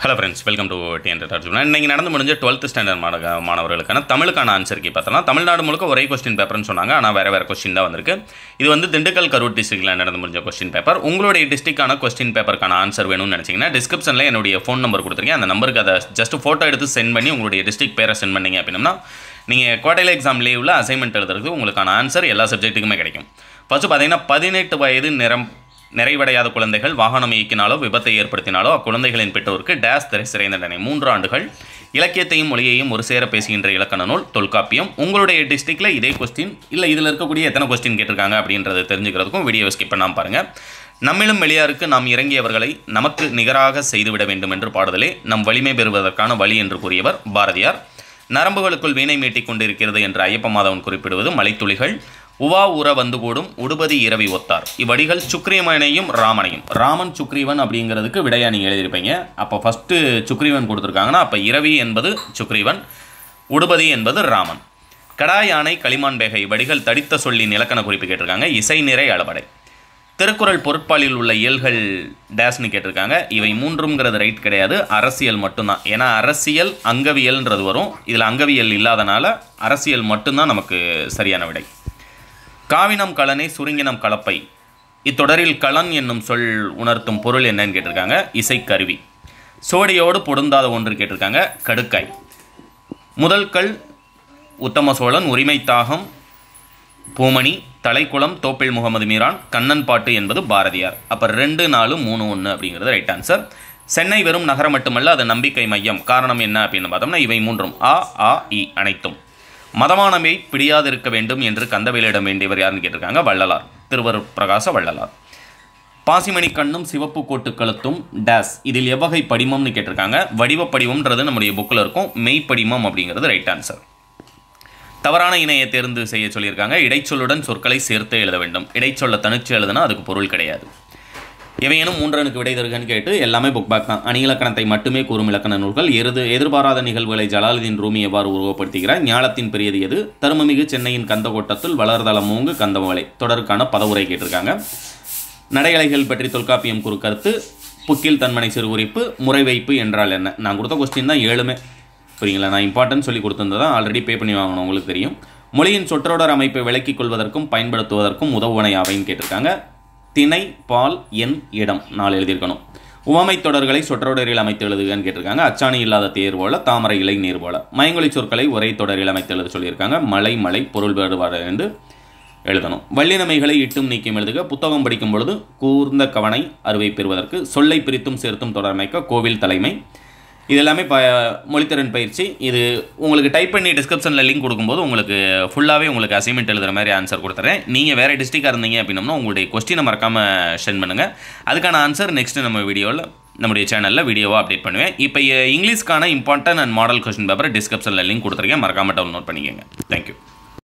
hello friends welcome to TN Arjuna இன்றைக்கி நடந்து முடிஞ்ச டுவெல்த் ஸ்டாண்டர்ட் மாணவ மாணவர்களுக்கான தமிழுக்கான ஆன்சர் கீ பார்த்தோம்னா தமிழ்நாடு முழுக்க ஒரே கொஸ்டின் பேப்பர்னு சொன்னாங்க ஆனால் வேறு வேறு கொஸ்டின் தான் வந்திருக்கு இது வந்து திண்டுக்கல் கரூர் டிஸ்ட்ரிக்டில் நடந்து முடிஞ்ச கொஸ்டின் பேப்பர் உங்களுடைய டிஸ்ட்ரிக்டான கொஸ்டின் பேப்பருக்கான ஆன்சர் வேணும்னு நினச்சிங்கன்னா டிஸ்கிரிப்ஷனில் என்னுடைய ஃபோன் நம்பர் கொடுத்துருக்கேன் அந்த நம்பருக்கு அதை ஜஸ்ட் ஃபோட்டோ எடுத்து சென்ட் பண்ணி உங்களுடைய டிஸ்ட்ரிக்ட் பேரை சென்ட் பண்ணீங்க அப்படின்னா நீங்கள் குவார்டர்லி எக்ஸாம் லீவில் அசைன்மெண்ட் எழுதுறதுக்கு உங்களுக்கான ஆன்சர் எல்லா சப்ஜெக்ட்டுக்குமே கிடைக்கும் ஃபஸ்ட்டு பார்த்தீங்கன்னா பதினெட்டு வயது நிறம் நிறைவடையாத குழந்தைகள் வாகனம் இயக்கினாலோ விபத்தை ஏற்படுத்தினாலோ அக்குழந்தைகளின் பெற்றோருக்கு டேஸ் திரை சிறை தண்டனை மூன்று ஆண்டுகள் இலக்கியத்தையும் மொழியையும் ஒரு சேர பேசுகின்ற இலக்கண நூல் தொல்காப்பியம் உங்களுடைய டிஸ்ட்ரிக்டில் இதே கொஸ்டின் இல்லை இதில் இருக்கக்கூடிய எத்தனை கொஸ்டின் கேட்டிருக்காங்க அப்படின்றத தெரிஞ்சுக்கிறதுக்கும் வீடியோ ஸ்கிப் பண்ணாமல் பாருங்கள் நம்மிலும் வெளியாருக்கு நாம் இறங்கியவர்களை நமக்கு நிகராக செய்துவிட வேண்டும் என்று பாடுதலே நம் வலிமை பெறுவதற்கான வழி என்று கூறியவர் பாரதியார் நரம்புகளுக்குள் வீணை மீட்டிக் கொண்டிருக்கிறது என்று ஐயப்ப மாதவன் குறிப்பிடுவது மலைத்துளிகள் உவா உற வந்து கூடும் உடுபதி இரவி ஒத்தார் இவ்வடிகள் சுக்ரீவனையும் ராமனையும் ராமன் சுக்ரீவன் அப்படிங்கிறதுக்கு விடையா நீங்கள் எழுதியிருப்பீங்க அப்போ ஃபஸ்ட்டு சுக்ரீவன் கொடுத்துருக்காங்கன்னா அப்போ இரவி என்பது சுக்ரீவன் உடுபதி என்பது ராமன் கடா யானை களிமான் பேகை இவ்வடிகள் தடித்த சொல்லி இலக்கண குறிப்பு கேட்டிருக்காங்க இசை நிறை அளபடை திருக்குறள் பொருட்பாலில் உள்ள இயல்கள் டேஸ்னு கேட்டிருக்காங்க இவை மூன்றுங்கிறது ரைட் கிடையாது அரசியல் மட்டும்தான் ஏன்னா அரசியல் அங்கவியல்ன்றது வரும் இதில் அங்கவியல் இல்லாதனால அரசியல் மட்டும்தான் நமக்கு சரியான விடை காவினம் கலனை சுருங்கினம் கலப்பை இத்தொடரில் கலன் என்னும் சொல் உணர்த்தும் பொருள் என்னன்னு கேட்டிருக்காங்க இசைக்கருவி சோடியோடு பொருந்தாத ஒன்று கேட்டிருக்காங்க கடுக்காய் முதல் கல் உத்தம சோழன் உரிமை தாகம் பூமணி தலைக்குளம் தோப்பில் முகமது மீரான் கண்ணன் பாட்டு என்பது பாரதியார் அப்போ ரெண்டு நாலு மூணு ஒன்று அப்படிங்கிறது ரைட் ஆன்சர் சென்னை வெறும் நகரம் மட்டுமல்ல அது நம்பிக்கை மையம் காரணம் என்ன அப்படின்னு பார்த்தோம்னா இவை மூன்றும் ஆ ஆ இ அனைத்தும் மதமானமை பிடியாதிருக்க வேண்டும் என்று கந்தவேலிடம் வேண்டியவர் யாருன்னு கேட்டிருக்காங்க வள்ளலார் திருவருட் பிரகாச வள்ளலார் பாசிமணி கண்ணும் சிவப்பு கோட்டு கழுத்தும் டேஸ் இதில் எவ்வகை படிமம்னு கேட்டிருக்காங்க வடிவ படிவம்ன்றது நம்முடைய புக்கில் இருக்கும் மெய் படிமம் அப்படிங்கிறது ரைட் ஆன்சர் தவறான இணையை தேர்ந்து செய்ய சொல்லியிருக்காங்க இடைச்சொல்லுடன் சொற்களை சேர்த்து எழுத வேண்டும் இடைச்சொல்ல தனிச்சு எழுதுனா அதுக்கு பொருள் கிடையாது எவையேனும் மூன்றனுக்கு விடை தருகன்னு கேட்டு எல்லாமே புக் பேக் தான் அணி இலக்கணத்தை மட்டுமே கூறும் இலக்கண நூல்கள் எருது எதிர்பாராத நிகழ்வுகளை ஜலாலுதீன் ரூமி எவ்வாறு உருவப்படுத்துகிறார் ஞாலத்தின் பெரியது எது தருமமிகு சென்னையின் கந்தகோட்டத்தில் வளர்தள மூங்கு கந்தமலை தொடருக்கான பதவுரை கேட்டிருக்காங்க நடையலைகள் பற்றி தொல்காப்பியம் குறு கருத்து புக்கில் தன்மனை சிறு குறிப்பு முறை வைப்பு என்றால் என்ன நான் கொடுத்த கொஸ்டின் தான் ஏழுமே புரியுங்களா நான் இம்பார்ட்டன்ட் சொல்லி கொடுத்துருந்தது தான் ஆல்ரெடி பே பண்ணி வாங்கணும் உங்களுக்கு தெரியும் மொழியின் சொற்றொடர் அமைப்பை விளக்கிக் கொள்வதற்கும் பயன்படுத்துவதற்கும் உதவுவனை அவைன்னு கேட்டிருக்காங்க திணை பால் எண் இடம் நாலு எழுதியிருக்கணும் உவமை தொடர்களை சொற்றொடரில் அமைத்து எழுதுகன்னு கேட்டிருக்காங்க அச்சாணி இல்லாத தேர் போல தாமரை இலை நீர் போல மயங்கொழி சொற்களை ஒரே தொடரில் அமைத்து எழுத சொல்லியிருக்காங்க மலை மலை பொருள் வேறுபாடு என்று எழுதணும் வள்ளினமைகளை இட்டும் நீக்கியும் எழுதுக புத்தகம் படிக்கும் பொழுது கூர்ந்த கவனை அறுவை பெறுவதற்கு சொல்லை பிரித்தும் சேர்த்தும் தொடரமைக்க கோவில் தலைமை இது எல்லாமே ப மொழித்திறன் பயிற்சி இது உங்களுக்கு டைப் பண்ணி டிஸ்கிரிப்ஷனில் லிங்க் கொடுக்கும்போது உங்களுக்கு ஃபுல்லாகவே உங்களுக்கு அசைன்மெண்ட் எழுதுகிற மாதிரி ஆன்சர் கொடுத்துறேன் நீங்கள் வேறு டிஸ்ட்ரிக்டாக இருந்தீங்க அப்படின்னம்னா உங்களுடைய கொஸ்டினை மறக்காமல் சென்ட் பண்ணுங்கள் அதுக்கான ஆன்சர் நெக்ஸ்ட்டு நம்ம வீடியோவில் நம்முடைய சேனலில் வீடியோவாக அப்டேட் பண்ணுவேன் இப்போ இங்கிலீஷ்க்கான important and model question paper டிஸ்கிரிப்ஷனில் லிங்க் கொடுத்துருக்கேன் மறக்காமல் டவுன்லோட் பண்ணிக்கோங்க தேங்க்யூ